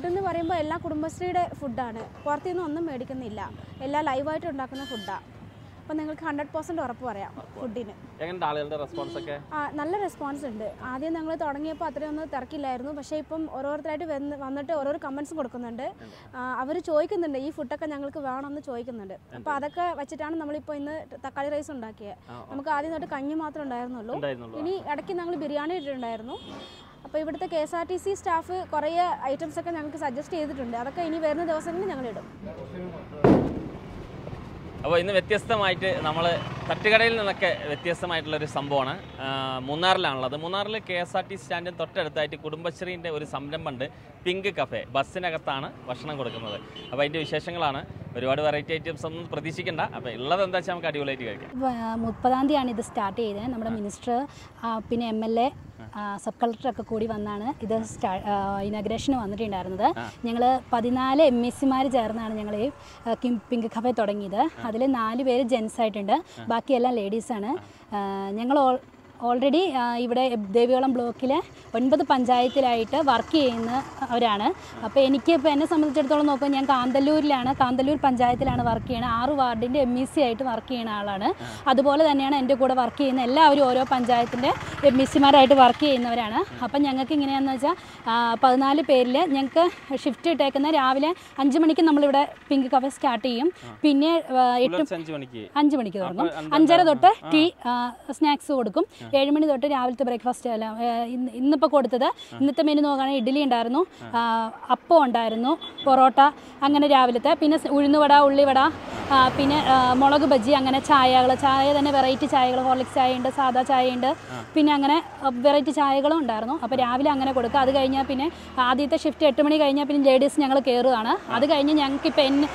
Food എന്ന് പറയുമ്പോൾ എല്ലാ കുടുംബശ്രീയുടെ ഫുഡാണ് പുറത്തു നിന്ന് ഒന്നും മേടിക്കുന്നില്ല എല്ലാം ലൈവായിട്ട് ഉണ്ടാക്കുന്ന ഫുഡാണ് അപ്പോൾ നിങ്ങൾക്ക് ഹൺഡ്രഡ് പെർസെൻറ്റ് ഉറപ്പ് പറയാം ഫുഡിന് എങ്ങനെയുണ്ട് ആളുകളുടെ റെസ്പോൺസ് ഒക്കെ ആ, നല്ല റെസ്പോൺസ് ഉണ്ട് ആദ്യം ഞങ്ങൾ തുടങ്ങിയപ്പോൾ അത്രയൊന്നും തിരക്കില്ലായിരുന്നു പക്ഷേ ഇപ്പം ഓരോരുത്തരായിട്ട് വന്ന് വന്നിട്ട് ഓരോരോ കമൻസ് കൊടുക്കുന്നുണ്ട് അവർ ചോദിക്കുന്നുണ്ട് ഈ ഫുഡൊക്കെ ഞങ്ങൾക്ക് വേണമെന്ന് ചോദിക്കുന്നുണ്ട് അപ്പോൾ അതൊക്കെ വെച്ചിട്ടാണ് നമ്മളിപ്പോൾ ഇന്ന് തക്കാളി റൈസ് ഉണ്ടാക്കിയത് ആ, ആ. നമുക്ക് ആദ്യം തൊട്ട് കഞ്ഞി മാത്രമേ ഉണ്ടായിരുന്നുള്ളൂ ഉണ്ടായിരുന്നുള്ളൂ ഇനി ഇടയ്ക്ക് ഞങ്ങൾ ബിരിയാണി ഇട്ടിട്ടുണ്ടായിരുന്നു അപ്പോൾ ഇവിടുത്തെ K S R T C staff കുറേ ഐറ്റംസ് ഒക്കെ ഞങ്ങൾക്ക് സജസ്റ്റ് ചെയ്തിട്ടുണ്ട് അതൊക്കെ ഇനി വരുന്ന ദിവസങ്ങളിൽ ഞങ്ങൾ ഇടും അപ്പോൾ ഇന്ന് വ്യത്യസ്തമായിട്ട് നമ്മൾ തട്ടുകടയിൽ നിന്നൊക്കെ വ്യത്യസ്തമായിട്ടുള്ള ഒരു സംഭവമാണ് ആ, മൂന്നാറിലാണുള്ളത് മൂന്നാറിൽ കെ എസ് ആർ ടി സ്റ്റാൻഡിന് തൊട്ടടുത്തായിട്ട് കുടുംബശ്രീൻ്റെ ഒരു സംരംഭമുണ്ട് പിങ്ക് കഫേ ബസ്സിനകത്താണ് ഭക്ഷണം കൊടുക്കുന്നത് അപ്പോൾ അതിൻ്റെ വിശേഷങ്ങളാണ് ഒരുപാട് വെറൈറ്റി ഐറ്റംസ് ഒന്നും പ്രതീക്ഷിക്കേണ്ട അപ്പോൾ ഉള്ളത് എന്താ വെച്ചാൽ നമുക്ക് അടിപൊളിയായിട്ട് കഴിക്കാം വ- മുപ്പതാം തീയതിയാണ് ഇത് സ്റ്റാർട്ട് ചെയ്തത് നമ്മുടെ മിനിസ്റ്റർ പിന്നെ എം എൽ എ സബ് കളക്ടറൊക്കെ കൂടി വന്നാണ് ഇത് സ്റ്റാ ഇനാഗ്രേഷന് വന്നിട്ടുണ്ടായിരുന്നത് ഞങ്ങൾ പതിനാല് എം എസ് സിമാർ ചേർന്നാണ് ഞങ്ങൾ ഈ ആ, കിം പിങ്ക് കഫേ തുടങ്ങിയത് അതിൽ നാല് പേര് ജെൻസ് ആയിട്ടുണ്ട് ബാക്കിയെല്ലാം ലേഡീസാണ് ഞങ്ങൾ ഓൾ ഓൾറെഡി ഇവിടെ ദേവികുളം ബ്ലോക്കിലെ ഒൻപത് പഞ്ചായത്തിലായിട്ട് വർക്ക് ചെയ്യുന്നവരാണ് അപ്പോൾ എനിക്ക് ഇപ്പോൾ എന്നെ സംബന്ധിച്ചിടത്തോളം നോക്കുമ്പോൾ ഞാൻ കാന്തല്ലൂരിലാണ് കാന്തല്ലൂർ പഞ്ചായത്തിലാണ് വർക്ക് ചെയ്യുന്നത് ആറ് വാർഡിൻ്റെ എം ഇ സി ആയിട്ട് വർക്ക് ചെയ്യുന്ന ആളാണ് അതുപോലെ തന്നെയാണ് എൻ്റെ കൂടെ വർക്ക് ചെയ്യുന്ന എല്ലാവരും ഓരോ പഞ്ചായത്തിൻ്റെ എം ഇ സിമാരായിട്ട് വർക്ക് ചെയ്യുന്നവരാണ് അപ്പം ഞങ്ങൾക്ക് ഇങ്ങനെയാണെന്ന് വെച്ചാൽ പതിനാല് പേരിൽ ഞങ്ങൾക്ക് ഷിഫ്റ്റ് ഇട്ടേക്കുന്ന രാവിലെ അഞ്ച് മണിക്ക് നമ്മളിവിടെ പിങ്ക് കഫേ സ്റ്റാർട്ട് ചെയ്യും പിന്നെ ആ, എട്ട് പുലർച്ചെ അഞ്ച് മണിക്ക് അഞ്ച് മണിക്ക് തുടങ്ങും അപ്പോൾ അഞ്ചര തൊട്ട് ടീ സ്നാക്സ് കൊടുക്കും ഏഴ് മണി തൊട്ട് രാവിലത്തെ ബ്രേക്ക്ഫാസ്റ്റ് അല്ല ഇന്നിപ്പോൾ കൊടുത്തത് ഇന്നത്തെ മെനു നോക്കുകയാണെങ്കിൽ ഇഡ്ഡലി ഉണ്ടായിരുന്നു ആ, അപ്പം ഉണ്ടായിരുന്നു പൊറോട്ട അങ്ങനെ രാവിലത്തെ പിന്നെ സ് ഉഴുന്നുവട ഉള്ളിവട ആ, പിന്നെ ആ, മുളക് ബജ്ജി അങ്ങനെ ചായകൾ ചായ തന്നെ വെറൈറ്റി ചായകൾ ഹോർലിക്സ് ചായ ഉണ്ട് സാദാ ചായ ഉണ്ട് പിന്നെ അങ്ങനെ വെറൈറ്റി ചായകളും ഉണ്ടായിരുന്നു അപ്പോൾ രാവിലെ അങ്ങനെ കൊടുക്കുക അത് കഴിഞ്ഞാൽ പിന്നെ ആദ്യത്തെ ഷിഫ്റ്റ് എട്ട് മണി കഴിഞ്ഞാൽ പിന്നെ ലേഡീസ് ഞങ്ങൾ കയറുകയാണ് അത് കഴിഞ്ഞ് ഞങ്ങൾക്ക് ഇപ്പം എന്നെ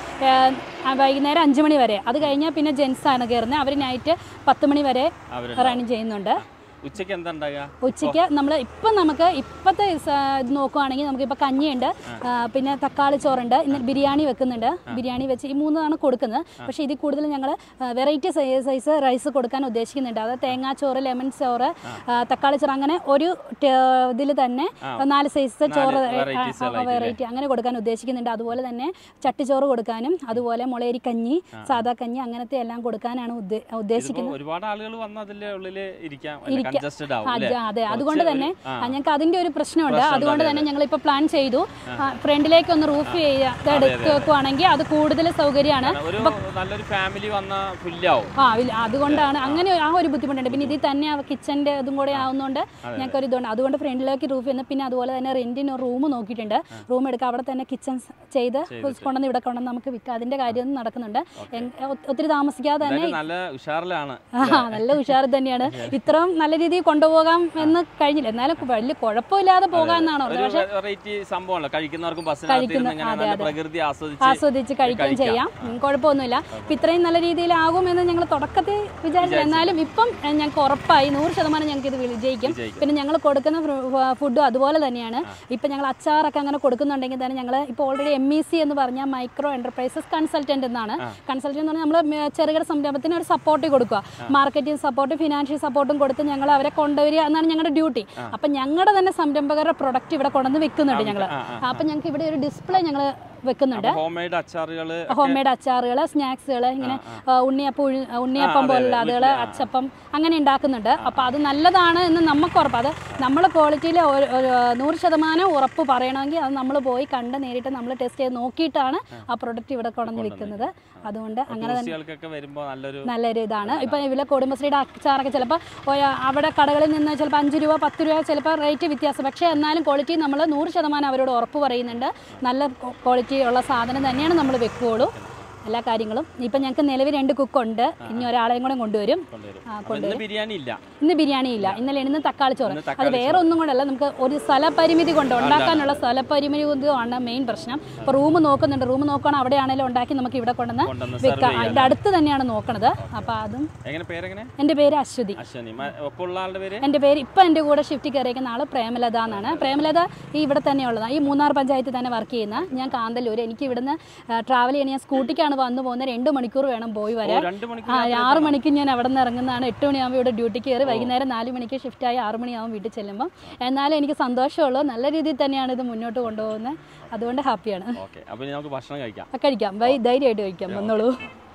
ആ, വൈകുന്നേരം അഞ്ച് മണി വരെ അത് കഴിഞ്ഞാൽ പിന്നെ ജെൻസാണ് കയറുന്നത് അവർ നൈറ്റ് പത്ത് മണി വരെ അവർ റൺ ചെയ്യുന്നുണ്ട് ഉച്ചയ്ക്ക് എന്താ ഉണ്ടാകുക ഉച്ചയ്ക്ക് നമ്മൾ ഇപ്പം നമുക്ക് ഇപ്പോഴത്തെ ഇത് നോക്കുവാണെങ്കിൽ നമുക്കിപ്പോൾ കഞ്ഞിയുണ്ട് ആ, പിന്നെ തക്കാളി ചോറുണ്ട് ഇന്ന് ബിരിയാണി വെക്കുന്നുണ്ട് ബിരിയാണി വെച്ച് ഈ മൂന്നാണ് കൊടുക്കുന്നത് പക്ഷേ ഇതിൽ കൂടുതൽ ഞങ്ങൾ വെറൈറ്റി സൈസ് റൈസ് കൊടുക്കാൻ ഉദ്ദേശിക്കുന്നുണ്ട് അത് തേങ്ങാച്ചോറ് ലെമൺ ചോറ് ആ, തക്കാളി ചോറ് അങ്ങനെ ഒരു ഇതിൽ തന്നെ നാല് സൈസ് ചോറ് varieties ആയിട്ട് വെറൈറ്റി അങ്ങനെ കൊടുക്കാൻ ഉദ്ദേശിക്കുന്നുണ്ട് അതുപോലെ തന്നെ ചട്ടിച്ചോറ് കൊടുക്കാനും അതുപോലെ മുളയരി കഞ്ഞി സാദാ കഞ്ഞി അങ്ങനത്തെ എല്ലാം കൊടുക്കാനാണ് ഉദ്ദേ- ഉദ്ദേശിക്കുന്നത് ഇതിപ്പോ ഒരുപാട് ആളുകൾ വന്ന് അതിന്റെ ഉള്ളിൽ ഇരിക്കാം ഇരിക്കാം. കൺജസ്റ്റഡ് ആവും ആ, അല്ലേ? ജ- അതെ കുറച്ച് അതുകൊണ്ട് ഒരു- തന്നെ ആ. ആ, ഞങ്ങൾക്ക് അതിന്റെ ഒരു പ്രശ്നമുണ്ട് പ്രശ്നമുണ്ട്, അതുകൊണ്ട് അതെ, തന്നെ ഞങ്ങൾ ഇപ്പോൾ പ്ലാൻ ചെയ്തു ഫ്രണ്ടിലേക്ക് ഒന്ന് റൂഫ് ചെയ്യാതെ എടുത്ത് വെക്കുവാണെങ്കിൽ അത് കൂടുതൽ സൗകര്യമാണ് ഒരു നല്ലൊരു ഫാമിലി വന്ന ഫില്ലാവും ആ ഇല്ല, അതുകൊണ്ടാണ് അങ്ങനെ ആ ഒരു ബുദ്ധിമുട്ടുണ്ട് പിന്നെ ഇതിൽ തന്നെ കിച്ചന്റെ ഇതും കൂടെ ആവുന്നതുകൊണ്ട് ഞങ്ങൾക്ക് ഒരു ഇതുണ്ട് അതുകൊണ്ട് ഫ്രണ്ടിലേക്ക് റൂഫ് ചെയ്യുന്നു പിന്നെ അതുപോലെ തന്നെ റെന്റിന് റൂം നോക്കിയിട്ടുണ്ട് റൂം എടുക്കുക അവിടെ തന്നെ കിച്ചൺ ചെയ്ത് കൊണ്ടുവന്ന് ഇവിടെ കൊണ്ടുവന്ന് നമുക്ക് വിൽക്കാം അതിന്റെ കാര്യം നടക്കുന്നുണ്ട് എങ്- ഒ- ഒത്തിരി താമസിക്കാതെ തന്നെ എന്തായാലും നല്ല ഉഷാറിലാണ് ആ നല്ല ഉഷാർ തന്നെയാണ് ഇത്രയും നല്ല രീതിയിൽ കൊണ്ടുപോകാം എന്ന് കഴിഞ്ഞില്ല എന്നാലും വലിയ കുഴപ്പമില്ലാതെ പോകാമെന്നാണ് ഒരു ഉള്ളത് പക്ഷെ വെറൈറ്റി സംഭവമല്ലോ കഴിക്കുന്നവർക്കും ബസ്സിനകത്ത് കഴിക്കുന്ന- ഇരുന്ന് ഇങ്ങനെ അതെ, നല്ല അതെ. പ്രകൃതി ആസ്വദിച്ച് ആസ്വദിച്ച് കഴിക്കുകയും കഴിക്കാം. ചെയ്യാം ഉം, കുഴപ്പമൊന്നുമില്ല ഇപ്പം ഇത്രയും നല്ല രീതിയിലാകുമെന്ന് ഞങ്ങൾ തുടക്കത്തിൽ വിചാരിച്ചില്ല എന്നാലും ഇപ്പം എഹ്, ഞങ്ങൾക്ക് ഉറപ്പായി നൂറ് ശതമാനം ഞങ്ങൾക്ക് ഇത് വിജയിക്കും വിജയിക്കും. പിന്നെ ഞങ്ങൾ കൊടുക്കുന്ന ഫുഡും അതുപോലെ തന്നെയാണ് ഇപ്പം ഞങ്ങൾ അച്ചാറൊക്കെ അങ്ങനെ കൊടുക്കുന്നുണ്ടെങ്കിൽ തന്നെ ഞങ്ങൾ ഇപ്പോൾ ഓൾറെഡി എം ഇ സി എന്ന് പറഞ്ഞാൽ മൈക്രോ എന്റർപ്രൈസസ് കൺസൾട്ടന്റ് എന്നാണ് കൺസൾട്ടന്റ് എന്ന് പറഞ്ഞാൽ നമ്മൾ ചെറുകിട സംരംഭത്തിന് ഒരു സപ്പോർട്ട് കൊടുക്കുക മാർക്കറ്റിംഗ് സപ്പോർട്ട് ഫിനാൻഷ്യൽ സപ്പോർട്ടും കൊടുത്ത് ഞങ്ങൾ അവരെ കൊണ്ടുവരിക എന്നാണ് ഞങ്ങളുടെ ഡ്യൂട്ടി അപ്പം ഞങ്ങളുടെ തന്നെ സംരംഭകരുടെ പ്രൊഡക്റ്റ് ഇവിടെ കൊണ്ടുവന്ന് വെക്കുന്നുണ്ട് ഞങ്ങൾ ആ, ആ, അപ്പം ഞങ്ങൾക്ക് ഇവിടെ ഒരു ഡിസ്പ്ലേ ഞങ്ങൾ വെക്കുന്നുണ്ട് ഹോം മെയ്ഡ് അച്ചാറുകള് ഹോം മെയ്ഡ് അച്ചാറുകൾ സ്നാക്സുകൾ ഇങ്ങനെ ആ, ഉണ്ണിയപ്പം ഉഴു- ഉണ്ണിയപ്പം പോലുള്ള അതുകൾ അച്ചപ്പം അങ്ങനെ ഉണ്ടാക്കുന്നുണ്ട് അപ്പോൾ അത് നല്ലതാണ് എന്ന് നമുക്ക് ഉറപ്പ് അത് നമ്മൾ ക്വാളിറ്റിയിൽ നൂറ് ശതമാനം ഉറപ്പ് പറയണമെങ്കിൽ അത് നമ്മൾ പോയി കണ്ട് നേരിട്ട് നമ്മൾ ടെസ്റ്റ് ചെയ്ത് നോക്കിയിട്ടാണ് ആ പ്രൊഡക്റ്റ് ഇവിടെ കൊണ്ടുവന്ന് വിൽക്കുന്നത് അതുകൊണ്ട് അങ്ങനെ തന്നെ ടൂറിസ്റ്റുകൾക്കൊക്കെ വരുമ്പോ നല്ലൊരു നല്ലൊരു ഇതാണ് ഇപ്പം ഇവിടെ കുടുംബശ്രീയുടെ അച്ചാറൊക്കെ ചിലപ്പോൾ അവിടെ കടകളിൽ നിന്ന് ചിലപ്പോൾ അഞ്ച് രൂപ പത്ത് രൂപ ചിലപ്പോൾ റേറ്റ് വ്യത്യാസം പക്ഷേ എന്നാലും ക്വാളിറ്റി നമ്മൾ നൂറ് ശതമാനം അവരോട് ഉറപ്പ് പറയുന്നുണ്ട് നല്ല ക്വാളിറ്റി ഉള്ള സാധനം തന്നെയാണ് നമ്മൾ വെക്കുകയുള്ളൂ എല്ലാ കാര്യങ്ങളും ഇപ്പം ഞങ്ങൾക്ക് നിലവിൽ രണ്ട് കുക്കുണ്ട് ഇനി ഒരാളെയും കൂടെ കൊണ്ടുവരും കൊണ്ടുവരും ആ, അപ്പൊ ഇന്ന് ബിരിയാണി ഇല്ല ഇന്ന് ബിരിയാണി ഇല്ല ഇന്നലെ ഇന്ന് തക്കാളി ചോറ് ഇന്ന് അത് തക്കാളി വേറെ ഒന്നും കൊണ്ടല്ല നമുക്ക് ഒരു സ്ഥലപരിമിതി കൊണ്ട് ഉണ്ടാക്കാനുള്ള സ്ഥലപരിമിതിയാണ് മെയിൻ പ്രശ്നം അപ്പോൾ റൂം നോക്കുന്നുണ്ട് റൂം നോക്കുകയാണെങ്കിൽ അവിടെയാണെങ്കിലും ഉണ്ടാക്കി നമുക്ക് ഇവിടെ കൊണ്ടുവന്ന് കൊണ്ടുവന്ന് വെക്കാം serve ചെയ്യാം. അതിൻ്റെ അടുത്ത് തന്നെയാണ് നോക്കണത് അപ്പോൾ അതും എങ്ങനെ പേരെങ്ങനെ എൻ്റെ പേര് അശ്വതി അശ്വനി മ- ഒപ്പമുള്ള ആളുടെ പേര് എൻ്റെ പേര് ഇപ്പം എൻ്റെ കൂടെ ഷിഫ്റ്റ് കയറിയിരിക്കുന്ന ആൾ പ്രേമലത എന്നാണ് പ്രേമലത ഈ ഇവിടെ തന്നെയുള്ളതാണ് ഈ മൂന്നാർ പഞ്ചായത്തിൽ തന്നെ വർക്ക് ചെയ്യുന്ന ഞാൻ കാന്തല്ലൂർ എനിക്ക് ഇവിടുന്ന് ട്രാവൽ ചെയ്യണ ഞാൻ സ്കൂട്ടിക്കാണ് നൈറ്റാണ് വന്നു പോകുന്നത് രണ്ട് മണിക്കൂർ വേണം പോയി ഓ, വരാൻ രണ്ട് ആ മണിക്കൂർ ആറ് മണിക്ക് ഞാൻ അവിടെ നിന്ന് ഇറങ്ങുന്നതാണ് എട്ട് മണിയാകുമ്പോൾ ഇവിടെ ഡ്യൂട്ടിക്ക് കയറി വൈകുന്നേരം നാല് മണിക്ക് ഷിഫ്റ്റായി ആറ് മണിയാവും വീട്ടിൽ ചെല്ലുമ്പോൾ എന്നാലും എനിക്ക് സന്തോഷമുള്ളൂ നല്ല രീതിയിൽ തന്നെയാണ് ഇത് മുന്നോട്ട് കൊണ്ടുപോകുന്നത് അതുകൊണ്ട് ഹാപ്പിയാണ് ഓക്കെ അപ്പോൾ ഇനി നമുക്ക് ഭക്ഷണം കഴിക്കാം ആ, കഴിക്കാം ബൈ ധൈര്യമായിട്ട് കഴിക്കാം വന്നോളൂ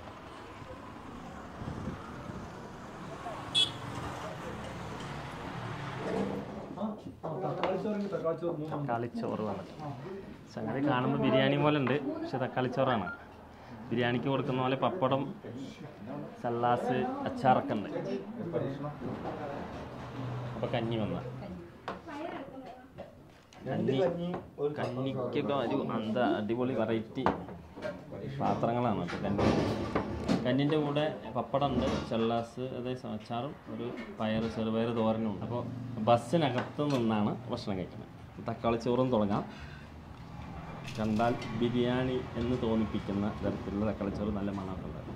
തക്കാളിച്ചോറ് വന്നിട്ട് സംഗതി കാണുമ്പോൾ ബിരിയാണി പോലെ ഉണ്ട് പക്ഷെ തക്കാളിച്ചോറാണ് ബിരിയാണിക്ക് കൊടുക്കുന്ന പോലെ പപ്പടം സല്ലാസ് അച്ചാറൊക്കെ ഉണ്ട് അപ്പോൾ കഞ്ഞി വന്ന കഞ്ഞി കഞ്ഞിക്കൊക്കെ ഒരു എന്താ അടിപൊളി വെറൈറ്റി പാത്രങ്ങളാണ് അപ്പോൾ കഞ്ഞി കഞ്ഞിൻ്റെ കൂടെ പപ്പടം ഉണ്ട് ചെള്ളാസ് അതായത് അച്ചാറും ഒരു പയർ ചെറുപയർ തോരനും ഉണ്ട് അപ്പോൾ ബസ്സിനകത്ത് നിന്നാണ് ഭക്ഷണം കഴിക്കുന്നത് തക്കാളി ചോറും തുടങ്ങാം കണ്ടാൽ ബിരിയാണി എന്ന് തോന്നിപ്പിക്കുന്ന തരത്തിലുള്ള തക്കാളിച്ചോറ് നല്ല മണമൊക്കെ ഉണ്ട്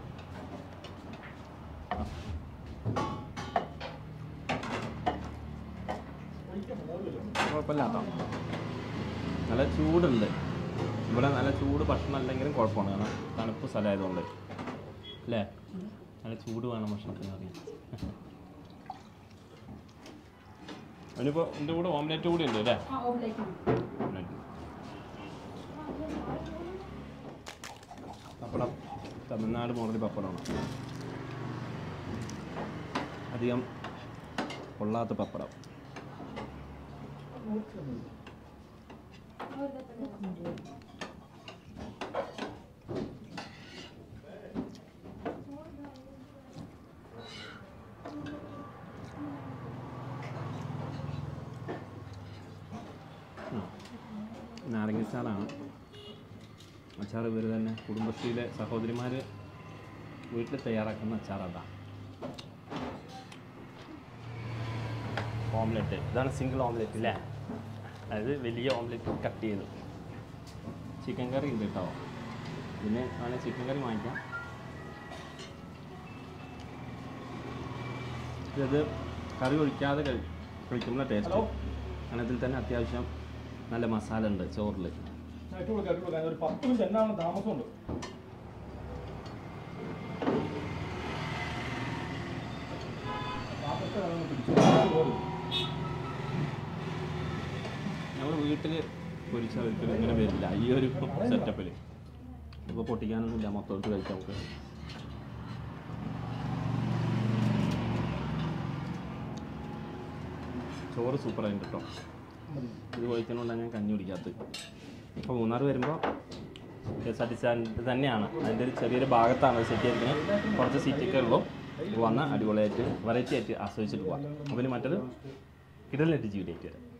കുഴപ്പമില്ല കേട്ടോ നല്ല ചൂടുണ്ട് ഇവിടെ നല്ല ചൂട് ഭക്ഷണം അല്ലെങ്കിലും കുഴപ്പമാണ് കാരണം തണുപ്പ് സ്ഥലമായതുകൊണ്ട് അല്ലേ നല്ല ചൂട് വേണം ഭക്ഷണത്തിന് അറിയാം അതിനിപ്പോൾ എൻ്റെ കൂടെ ഓംലെറ്റ് കൂടി ഉണ്ട് അല്ലേ ഓംലെറ്റ് പപ്പടം തമിഴ്നാട് മോഡൽ പപ്പടമാണ് അധികം കൊള്ളാത്ത പപ്പടം നാരങ്ങച്ചാറാണ് അച്ചാർ ഇവർ തന്നെ കുടുംബശ്രീയിലെ സഹോദരിമാർ വീട്ടിൽ തയ്യാറാക്കുന്ന അച്ചാറാണ് ഓംലെറ്റ് ഇതാണ് സിംഗിൾ ഓംലെറ്റ് അല്ലേ അതായത് വലിയ ഓംലെറ്റ് കട്ട് ചെയ്തു ചിക്കൻ കറി ഉണ്ട് കേട്ടോ പിന്നെ വേണമെങ്കിൽ ചിക്കൻ കറി വാങ്ങിക്കാം ഇത് കറി ഒഴിക്കാതെ കഴി കഴിക്കുന്ന ടേസ്റ്റ് അതിൽ തന്നെ അത്യാവശ്യം നല്ല മസാല ഉണ്ട് ചോറിൽ ഇട്ട് കൊടുക്കാം, ഇട്ട് കൊടുക്കാം. ഒരു പത്ത് മിനിറ്റ് എന്നാണ് താമസമുണ്ട് പാത്രത്തെ അതൊന്ന് പിടിച്ചു. പോരും. നമ്മൾ വീട്ടിൽ പൊരിച്ച ഒരിക്കലും ഇങ്ങനെ വരില്ല ഈ ഒരു സെറ്റപ്പിൽ ഇപ്പോൾ പൊട്ടിക്കാനൊന്നുമില്ല മൊത്തത്തിൽ കഴിക്കാം നമുക്ക് ചോറ് സൂപ്പറായിട്ട് കേട്ടോ ഇത് കഴിക്കുന്നതുകൊണ്ടാണ് ഞാൻ കഞ്ഞി കുടിക്കാത്തത് ഇപ്പോൾ മൂന്നാർ വരുമ്പോൾ K S R T stand തന്നെയാണ് അതിൻ്റെ ഒരു ചെറിയൊരു ഭാഗത്താണ് സെറ്റ് ചെയ്തിരിക്കുന്നത് കുറച്ച് സീറ്റൊക്കെ ഉള്ളൂ വന്ന് അടിപൊളിയായിട്ട് വെറൈറ്റി ആയിട്ട് ആസ്വദിച്ചിട്ട് പോവാം അപ്പോൾ ഇനി മറ്റൊരു കിടലിനെറ്റ് ജീവിതമായിട്ട് വരാം